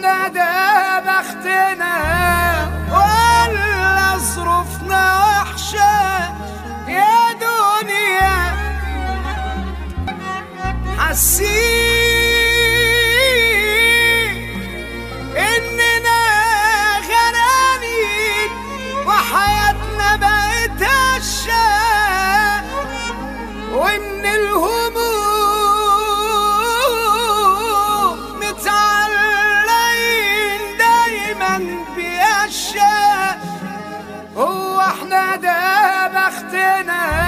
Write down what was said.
واحنا ده بختنا ولا ظروفنا وحشة يا دنيا حاسين اننا غرانين وحياتنا بقت هشة وان الهموم متعلقين دايما بأشياء هو احنا ده بختنا